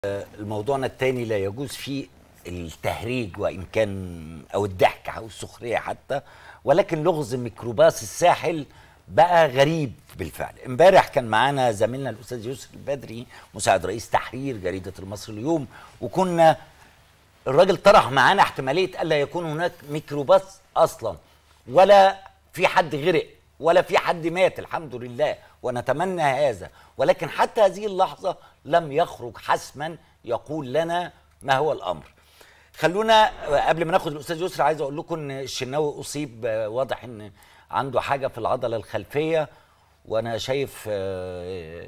موضوعنا الثاني لا يجوز فيه التهريج وان كان او الضحك او السخريه حتى ولكن لغز ميكروباص الساحل بقى غريب بالفعل امبارح كان معانا زميلنا الاستاذ يوسف البدري مساعد رئيس تحرير جريده المصري اليوم وكنا الراجل طرح معانا احتماليه الا يكون هناك ميكروباص اصلا ولا في حد غرق ولا في حد مات الحمد لله ونتمنى هذا ولكن حتى هذه اللحظه لم يخرج حسما يقول لنا ما هو الامر خلونا قبل ما ناخد الاستاذ يسرى عايز اقول لكم ان الشناوي اصيب واضح ان عنده حاجه في العضله الخلفيه وانا شايف في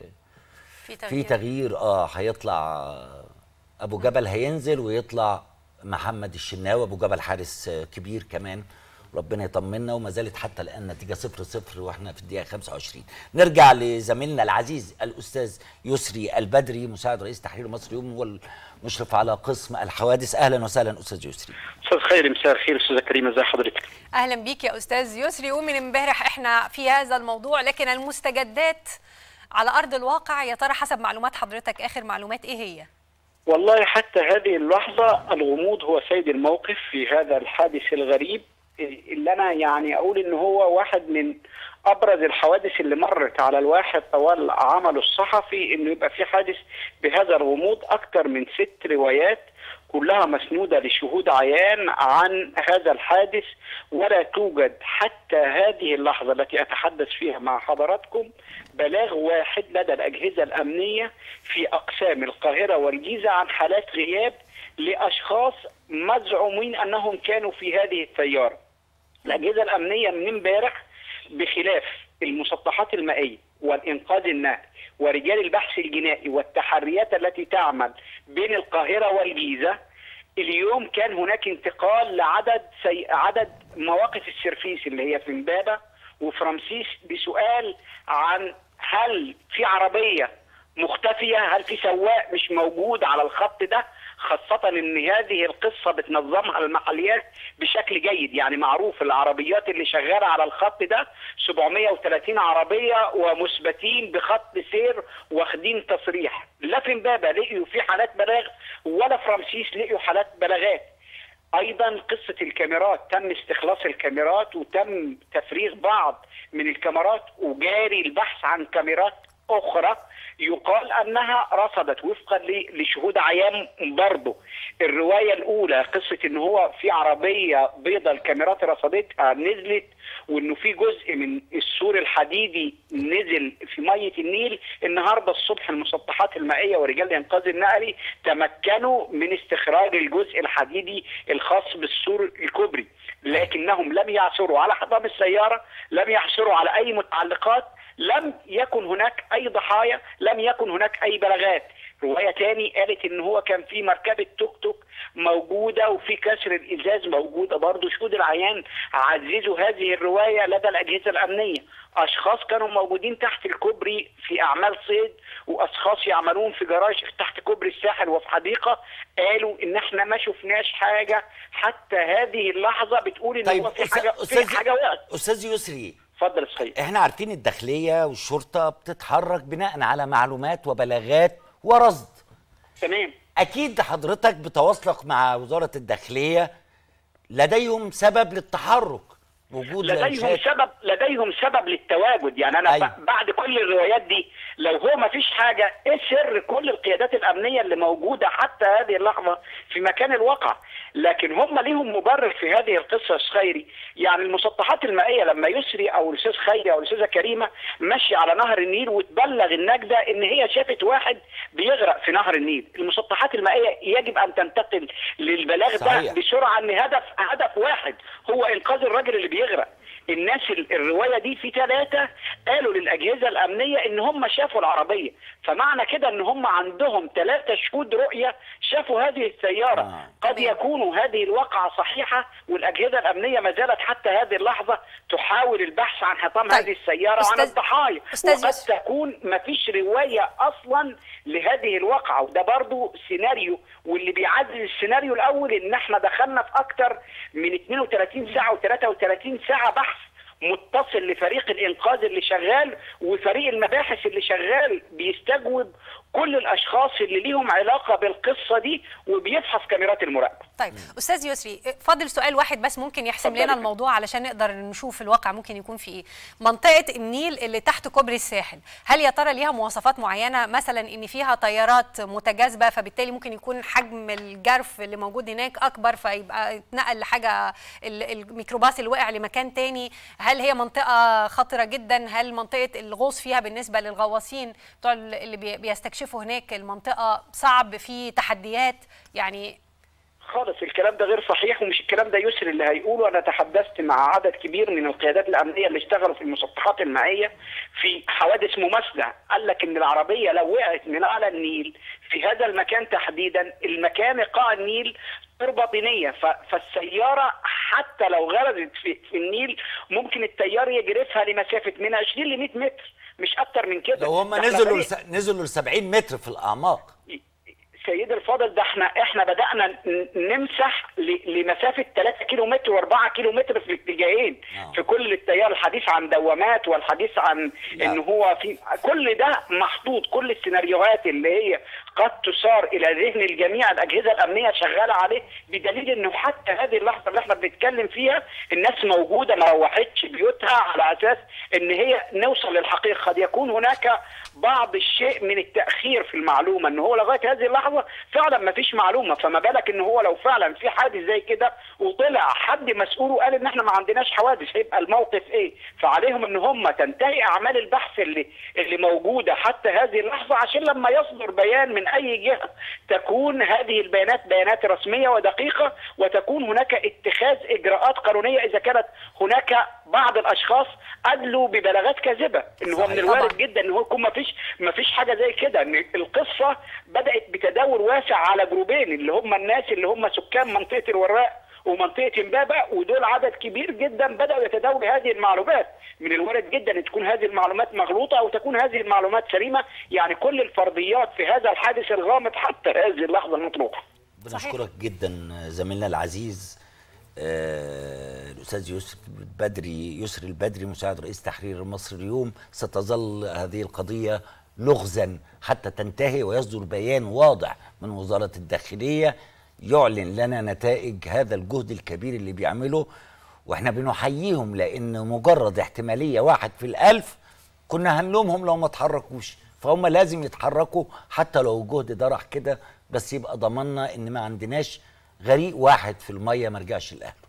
في تغيير تغيير اه هيطلع ابو جبل هينزل ويطلع محمد الشناوي ابو جبل حارس كبير كمان ربنا يطمنا وما زالت حتى الان نتيجه 0 0 واحنا في الدقيقه 25 نرجع لزميلنا العزيز الاستاذ يسري البدري مساعد رئيس تحرير مصر اليوم والمشرف على قسم الحوادث اهلا وسهلا استاذ يسري استاذ خيري مساء الخير استاذه كريمه ازي حضرتك اهلا بيك يا استاذ يسري ومن امبارح احنا في هذا الموضوع لكن المستجدات على ارض الواقع يا ترى حسب معلومات حضرتك اخر معلومات ايه هي والله حتى هذه اللحظه الغموض هو سيد الموقف في هذا الحادث الغريب اللي انا يعني اقول ان هو واحد من ابرز الحوادث اللي مرت على الواحد طوال عمله الصحفي انه يبقى في حادث بهذا الغموض اكثر من ست روايات كلها مسنوده لشهود عيان عن هذا الحادث ولا توجد حتى هذه اللحظه التي اتحدث فيها مع حضراتكم بلاغ واحد لدى الاجهزه الامنيه في اقسام القاهره والجيزه عن حالات غياب لاشخاص مزعومين انهم كانوا في هذه السياره. الاجهزه الامنيه من امبارح بخلاف المسطحات المائيه والانقاذ النهري ورجال البحث الجنائي والتحريات التي تعمل بين القاهره والجيزه اليوم كان هناك انتقال لعدد سي... عدد مواقف السيرفيس اللي هي في امبابه وفي رمسيس بسؤال عن هل في عربيه مختفيه هل في سواق مش موجود على الخط ده خاصة ان هذه القصة بتنظمها المحليات بشكل جيد يعني معروف العربيات اللي شغالة على الخط ده 730 عربية ومثبتين بخط سير واخدين تصريح لا في امبابة لقيوا في حالات بلاغ ولا في رمسيس لقيوا حالات بلاغات ايضا قصه الكاميرات تم استخلاص الكاميرات وتم تفريغ بعض من الكاميرات وجاري البحث عن كاميرات اخرى يقال انها رصدت وفقا لشهود عيان برضه الروايه الاولى قصه ان هو في عربيه بيضة الكاميرات رصدتها نزلت وانه في جزء من السور الحديدي نزل في ميه النيل النهارده الصبح المسطحات المائيه ورجال الانقاذ النقلي تمكنوا من استخراج الجزء الحديدي الخاص بالسور الكبري لكنهم لم يعثروا على حطام السياره لم يعثروا على اي متعلقات لم يكن هناك اي ضحايا لم يكن هناك اي بلاغات روايه تاني قالت ان هو كان في مركبه توك توك موجوده وفي كسر الازاز موجوده برضه شهود العيان عززوا هذه الروايه لدى الاجهزه الامنيه اشخاص كانوا موجودين تحت الكوبري في اعمال صيد واشخاص يعملون في جراج تحت كوبري الساحل وفي حديقه قالوا ان احنا ما شفناش حاجه حتى هذه اللحظه بتقول ان طيب هو في أستاذ- حاجه في أستاذ- حاجه وقعت استاذ يسري اتفضل يا سيد احنا عارفين الداخليه والشرطه بتتحرك بناء على معلومات وبلاغات ورصد تمام اكيد حضرتك بتواصلك مع وزاره الداخليه لديهم سبب للتحرك وجود لديهم لانشات سبب لديهم سبب للتواجد يعني انا أيوة. أيوة. بعد كل الروايات دي لو هو ما فيش حاجه ايه سر كل القيادات الامنيه اللي موجوده حتى هذه اللحظه في مكان الواقع لكن هم ليهم مبرر في هذه القصه يا أستاذ خيري يعني المسطحات المائيه لما يسري او الاستاذ خيري او الاستاذه كريمه ماشيه على نهر النيل وتبلغ النجده ان هي شافت واحد بيغرق في نهر النيل المسطحات المائيه يجب ان تنتقل للبلاغ صحيح. ده بسرعه ان هدف هدف واحد هو انقاذ الراجل اللي بيغرق الناس ال- الروايه دي في ثلاثه قالوا للاجهزه الامنيه ان هم شافوا العربيه فمعنى كده ان هم عندهم ثلاثه شهود رؤيه شافوا هذه السياره آه. قد تمام. يكونوا هذه الواقعه صحيحه والاجهزه الامنيه ما زالت حتى هذه اللحظه تحاول البحث عن حطام طيب. هذه السياره وعن أستاذ- الضحايا أستاذ وقد يوسف. تكون ما فيش روايه اصلا لهذه الواقعه وده برضو سيناريو واللي بيعزز السيناريو الاول ان احنا دخلنا في اكتر من 32 ساعه و33 ساعه بحث متصل لفريق الانقاذ اللي شغال وفريق المباحث اللي شغال بيستجوب كل الاشخاص اللي ليهم علاقه بالقصه دي وبيفحص كاميرات المراقبه طيب استاذ يسري فاضل سؤال واحد بس ممكن يحسم اتفضلي. لنا الموضوع علشان نقدر نشوف الواقع ممكن يكون في ايه منطقه النيل اللي تحت كوبري الساحل هل يا ترى ليها مواصفات معينه مثلا ان فيها تيارات متجاذبه فبالتالي ممكن يكون حجم الجرف اللي موجود هناك اكبر فيبقى اتنقل لحاجه ال- الميكروباص اللي وقع لمكان تاني هل هي منطقه خطره جدا هل منطقه الغوص فيها بالنسبه للغواصين بتوع ال- اللي بي- بيستكشفوا هناك المنطقه صعب في تحديات يعني خالص الكلام ده غير صحيح ومش الكلام ده يسري اللي هيقوله انا تحدثت مع عدد كبير من القيادات الامنيه اللي اشتغلوا في المسطحات المائيه في حوادث مماثله قال لك ان العربيه لو وقعت من اعلى النيل في هذا المكان تحديدا المكان قاع النيل تربه طينيه ف- فالسياره حتى لو غرزت في, في النيل ممكن التيار يجرفها لمسافه من 20 ل 100 متر مش اكتر من كده لو هم ده احنا نزلوا بقى- لس- نزلوا ل 70 متر في الاعماق سيد الفاضل ده احنا احنا بدانا ن- نمسح ل- لمسافه 3 كيلو متر و4 كيلو متر في الاتجاهين آه. في كل التيار الحديث عن دوامات والحديث عن نعم. ان هو في كل ده محطوط كل السيناريوهات اللي هي قد تثار الى ذهن الجميع الاجهزه الامنيه شغاله عليه بدليل انه حتى هذه اللحظه اللي احنا بنتكلم فيها الناس موجوده ما روحتش بيوتها على اساس ان هي نوصل للحقيقه قد يكون هناك بعض الشيء من التاخير في المعلومه ان هو لغايه هذه اللحظه فعلا ما فيش معلومه فما بالك ان هو لو فعلا في حادث زي كده وطلع حد مسؤول وقال ان احنا ما عندناش حوادث هيبقى الموقف ايه فعليهم ان هم تنتهي اعمال البحث اللي اللي موجوده حتى هذه اللحظه عشان لما يصدر بيان من اي جهه تكون هذه البيانات بيانات رسميه ودقيقه وتكون هناك اتخاذ اجراءات قانونيه اذا كانت هناك بعض الاشخاص ادلوا ببلاغات كاذبه ان هو صحيح. من الوارد طبعاً. جدا ان هو يكون ما فيش ما فيش حاجه زي كده ان القصه بدات بتداول واسع على جروبين اللي هم الناس اللي هم سكان منطقه الوراق ومنطقه امبابه ودول عدد كبير جدا بداوا يتداولوا هذه المعلومات من الوارد جدا ان تكون هذه المعلومات مغلوطه او تكون هذه المعلومات سليمه يعني كل الفرضيات في هذا الحادث الغامض حتى هذه اللحظه المطروحه بنشكرك جدا زميلنا العزيز آه، الاستاذ يوسف البدري يسري البدري مساعد رئيس تحرير المصري اليوم ستظل هذه القضيه لغزا حتى تنتهي ويصدر بيان واضح من وزاره الداخليه يعلن لنا نتائج هذا الجهد الكبير اللي بيعمله واحنا بنحييهم لان مجرد احتماليه واحد في الالف كنا هنلومهم لو ما اتحركوش فهم لازم يتحركوا حتى لو الجهد ده راح كده بس يبقى ضمننا ان ما عندناش غريق واحد في الميه ما رجعش الاهل